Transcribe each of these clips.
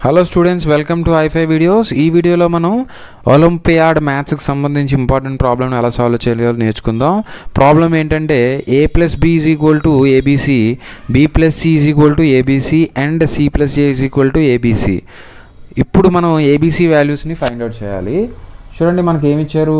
hello students welcome to hi fi videos ఈ వీడియోలో మనం ఒలింపియాడ్ మ్యాథ్స్కి సంబంధించి ఇంపార్టెంట్ ప్రాబ్లమ్ని ఎలా సాల్వ్ చేయాలో నేర్చుకుందాం ప్రాబ్లం ఏంటంటే A plus B is equal to ABC B plus C is equal to ABC and C plus A is equal to ABC ఇప్పుడు మనం ఏబీసీ వాల్యూస్ని ఫైండ్ అవుట్ చేయాలి చూడండి మనకి ఏమి ఇచ్చారు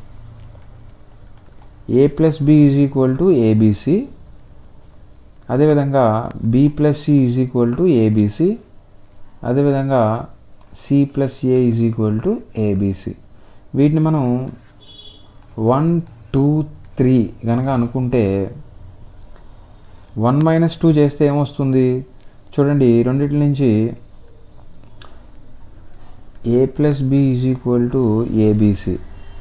A plus B is equal to ABC అదేవిధంగా B plus C is equal to ABC అదేవిధంగా C plus A is equal to ABC వీటిని మనం వన్ టూ త్రీ కనుక అనుకుంటే వన్ మైనస్ టూ చేస్తే ఏమొస్తుంది చూడండి రెండింటి నుంచి A plus B is equal to ABC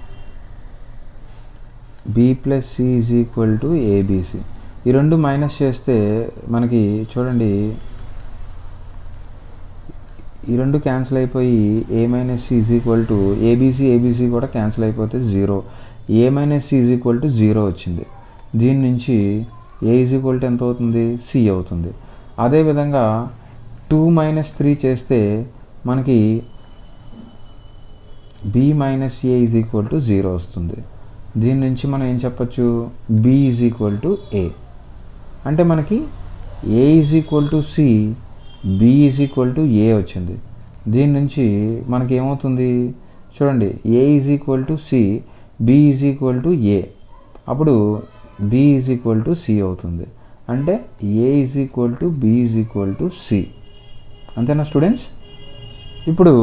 B plus C is equal to ABC ఈ రెండు మైనస్ చేస్తే మనకి చూడండి ఈ రెండు క్యాన్సిల్ అయిపోయి A minus is equal to ABC ABC కూడా క్యాన్సిల్ అయిపోతే zero A minus is equal to zero వచ్చింది దీని నుంచి ఏ ఈజ్ ఈక్వల్ టు ఎంత అవుతుంది సి అవుతుంది అదేవిధంగా టూ మైనస్ త్రీ చేస్తే మనకి B minus A is equal to zero వస్తుంది దీని నుంచి మనం ఏం చెప్పచ్చు B is equal to A అంటే మనకి A is equal to C B is equal to A వచ్చింది దీని నుంచి మనకి ఏమవుతుంది చూడండి A is equal to C B is equal to A అప్పుడు B is equal to C అవుతుంది అంటే A is equal to B is equal to C అంతేనా స్టూడెంట్స్ ఇప్పుడు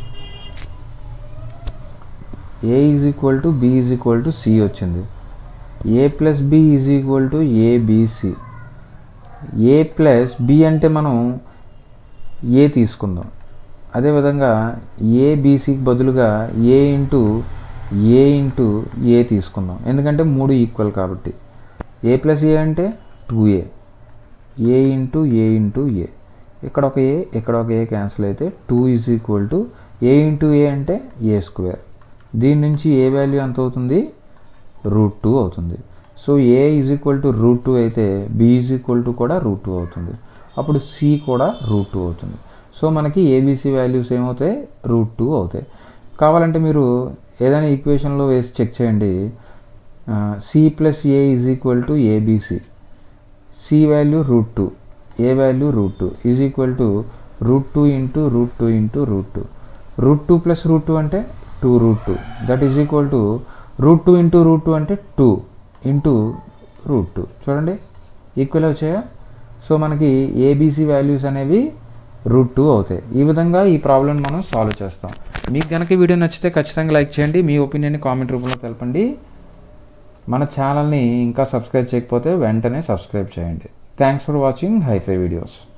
ఏ is equal to B is equal to C వచ్చింది A plus B is equal to ABC A plus B అంటే మనం ఏ తీసుకుందాం అదేవిధంగా ఏబీసీకి బదులుగా ఏ ఇంటూ ఏ ఇంటూ ఏ తీసుకుందాం ఎందుకంటే మూడు ఈక్వల్ కాబట్టి ఏ ప్లస్ ఏ అంటే two A A into A into A ఇక్కడ ఒక ఏ ఇక్కడ ఒక ఏ క్యాన్సిల్ అయితే two is equal to A into A అంటే ఏ స్క్వేర్ దీని నుంచి ఏ వాల్యూ ఎంత అవుతుంది రూట్ టూ అవుతుంది so A is equal to root two అయితే బి ఈజ్ ఈక్వల్ టు కూడా రూట్ టూ అవుతుంది అప్పుడు సి కూడా రూట్ టూ అవుతుంది సో మనకి ఏబీసీ వాల్యూస్ ఏమవుతాయి రూట్ టూ అవుతాయి కావాలంటే మీరు ఏదైనా ఈక్వేషన్లో వేసి చెక్ చేయండి C plus A is equal to ABC C value root two A value root two is equal to root two into root two into root two root two plus root two అంటే two root two that is equal to root two into root two అంటే two into root two చూడండి equal వచ్చాయా so మనకి ABC values అనేవి root two అవుతాయి ఈ విధంగా ఈ ప్రాబ్లమ్ మనం సాల్వ్ చేస్తాం మీకు కనుక వీడియో నచ్చితే ఖచ్చితంగా లైక్ చేయండి మీ ఒపీనియన్ని కామెంట్ రూపంలో తెలపండి మన ఛానల్ని ఇంకా సబ్స్క్రైబ్ చేయకపోతే వెంటనే సబ్స్క్రైబ్ చేయండి thanks for watching hi fi videos